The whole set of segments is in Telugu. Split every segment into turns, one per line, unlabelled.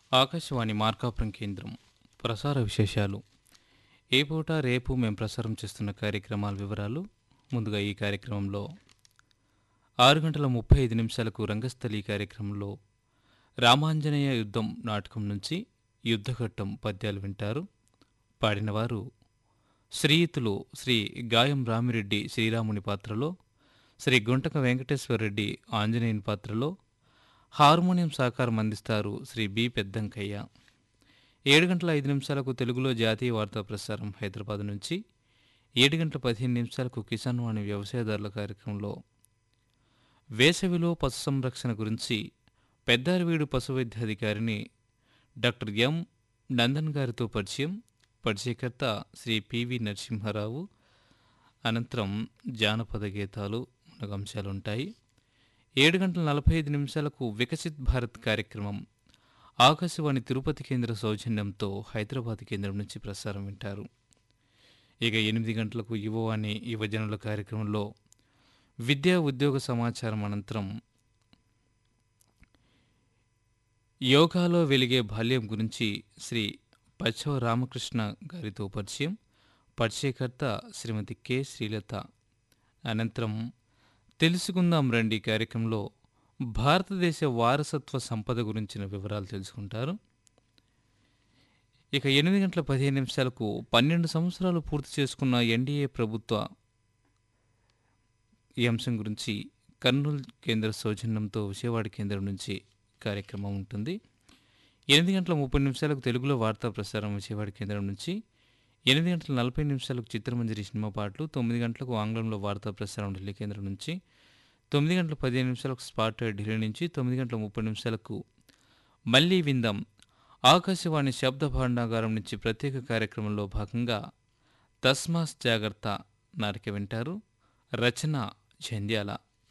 ఆకాశవాణి మార్కాపురం కేంద్రం ప్రసార విశేషాలు ఏ పూట రేపు మేము ప్రసారం చేస్తున్న కార్యక్రమాల వివరాలు ముందుగా ఈ కార్యక్రమంలో ఆరు గంటల ముప్పై ఐదు నిమిషాలకు రంగస్థలి కార్యక్రమంలో రామాంజనేయ యుద్ధం నాటకం నుంచి యుద్ధఘట్టం పద్యాలు వింటారు పాడినవారు శ్రీయుతులు శ్రీ గాయం రామిరెడ్డి శ్రీరాముని పాత్రలో శ్రీ గుంటక వెంకటేశ్వరరెడ్డి ఆంజనేయుని పాత్రలో హార్మోనియం సహకారం అందిస్తారు శ్రీ బి పెద్దంకయ్య ఏడు గంటల ఐదు నిమిషాలకు తెలుగులో జాతీయ వార్తా ప్రసారం హైదరాబాద్ నుంచి ఏడు గంటల పదిహేను నిమిషాలకు కిసాన్ వాణి వ్యవసాయదారుల కార్యక్రమంలో వేసవిలో పశు సంరక్షణ గురించి పెద్దారవీడు పశు వైద్యాధికారిని డాక్టర్ ఎం నందన్ గారితో పరిచయం పరిచయకర్త శ్రీ పివి నరసింహారావు అనంతరం జానపద గీతాలు మునగ అంశాలుంటాయి ఏడు గంటల నలభై ఐదు నిమిషాలకు వికసిత్ భారత్ కార్యక్రమం ఆకాశవాణి తిరుపతి కేంద్ర సౌజన్యంతో హైదరాబాద్ కేంద్రం నుంచి ప్రసారం వింటారు ఇక ఎనిమిది గంటలకు యువవాణి యువజనుల కార్యక్రమంలో విద్యా ఉద్యోగ సమాచారం అనంతరం యోగాలో వెలిగే బాల్యం గురించి శ్రీ పచ్చవ రామకృష్ణ గారితో పరిచయం పరిచయకర్త శ్రీమతి కె శ్రీలత అనంతరం తెలుసుకుందాం రండి కార్యక్రమంలో భారతదేశ వారసత్వ సంపద గురించిన వివరాలు తెలుసుకుంటారు ఇక ఎనిమిది గంటల పదిహేను నిమిషాలకు పన్నెండు సంవత్సరాలు పూర్తి చేసుకున్న ఎన్డీఏ ప్రభుత్వ ఈ అంశం గురించి కర్నూలు కేంద్ర సౌజన్యంతో విజయవాడ కేంద్రం నుంచి కార్యక్రమం ఉంటుంది ఎనిమిది గంటల ముప్పై నిమిషాలకు తెలుగులో వార్తా ప్రసారం విజయవాడ కేంద్రం నుంచి ఎనిమిది గంటల నలభై నిమిషాలకు చిత్రమంజరి సినిమా పాటలు తొమ్మిది గంటలకు ఆంగ్లంలో వార్తా ప్రసారం ఢిల్లీ కేంద్రం నుంచి తొమ్మిది గంటల పదిహేను నిమిషాలకు స్పాట్ ఢిల్లీ నుంచి తొమ్మిది గంటల ముప్పై నిమిషాలకు మళ్ళీ విందాం ఆకాశవాణి శబ్ద భాండాగారం నుంచి ప్రత్యేక కార్యక్రమంలో భాగంగా తస్మాస్ జాగ్రత్త నారిక వింటారు రచన జంధ్యాల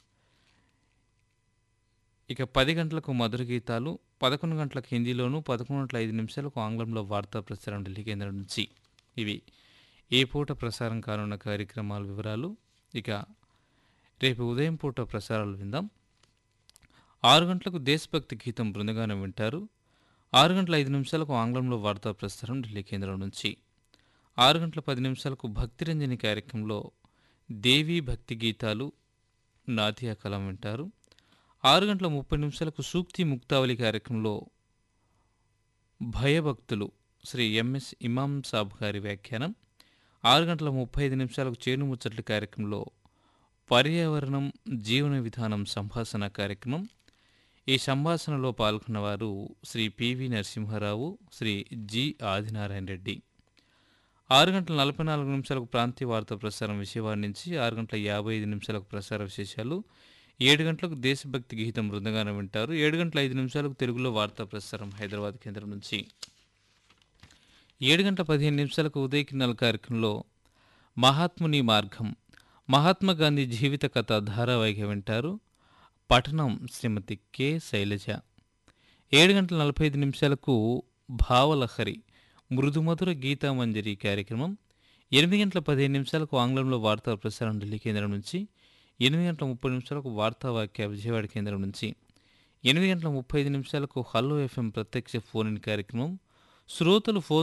ఇక పది గంటలకు మధుర గీతాలు పదకొండు గంటలకు హిందీలోను పదకొండు గంటల ఐదు నిమిషాలకు ఆంగ్లంలో వార్తా ప్రసారం ఢిల్లీ కేంద్రం నుంచి ఇవి ఏ పూట ప్రసారం కానున్న కార్యక్రమాల వివరాలు ఇక రేపు ఉదయం పూట ప్రసారాలు విందాం ఆరు గంటలకు దేశభక్తి గీతం బృందగానం వింటారు ఆరు గంటల ఐదు నిమిషాలకు ఆంగ్లంలో వార్తా ప్రసారం ఢిల్లీ కేంద్రం నుంచి ఆరు గంటల పది నిమిషాలకు భక్తిరంజని కార్యక్రమంలో దేవీ భక్తి గీతాలు నాతియా కలం వింటారు ఆరు గంటల ముప్పై నిమిషాలకు సూక్తి ముక్తావళి కార్యక్రమంలో భయభక్తులు శ్రీ ఎంఎస్ ఇమాం సాబ్ గారి వ్యాఖ్యానం ఆరు గంటల ముప్పై ఐదు నిమిషాలకు చేను ముచ్చట్ల కార్యక్రమంలో పర్యావరణం జీవన విధానం సంభాషణ కార్యక్రమం ఈ సంభాషణలో పాల్గొన్నవారు శ్రీ పివి నరసింహారావు శ్రీ జి ఆదినారాయణ రెడ్డి ఆరు గంటల నలభై నాలుగు నిమిషాలకు ప్రాంతీయ వార్తా ప్రసారం విజయవాడ నుంచి ఆరు గంటల యాభై ఐదు నిమిషాలకు ప్రసార విశేషాలు ఏడు గంటలకు దేశభక్తి గీతం బృందగానం వింటారు ఏడు గంటల ఐదు నిమిషాలకు తెలుగులో వార్తా ప్రసారం హైదరాబాద్ కేంద్రం నుంచి ఏడు గంటల పదిహేను నిమిషాలకు ఉదయ కిన్నెల కార్యక్రమంలో మహాత్ముని మార్గం మహాత్మా గాంధీ జీవిత కథ ధారావాహిక వింటారు పఠనం శ్రీమతి కె శైలజ ఏడు గంటల నలభై ఐదు నిమిషాలకు భావలహరి మృదుమధుర గీతామంజరి కార్యక్రమం ఎనిమిది గంటల పదిహేను నిమిషాలకు ఆంగ్లంలో వార్తా ప్రసారం ఢిల్లీ కేంద్రం నుంచి ఎనిమిది గంటల ముప్పై నిమిషాలకు వార్తా వాక్య విజయవాడ కేంద్రం నుంచి ఎనిమిది గంటల ముప్పై ఐదు నిమిషాలకు హలో ఎఫ్ఎం ప్రత్యక్ష ఫోన్ ఇన్ కార్యక్రమం శ్రోతలు ఫోన్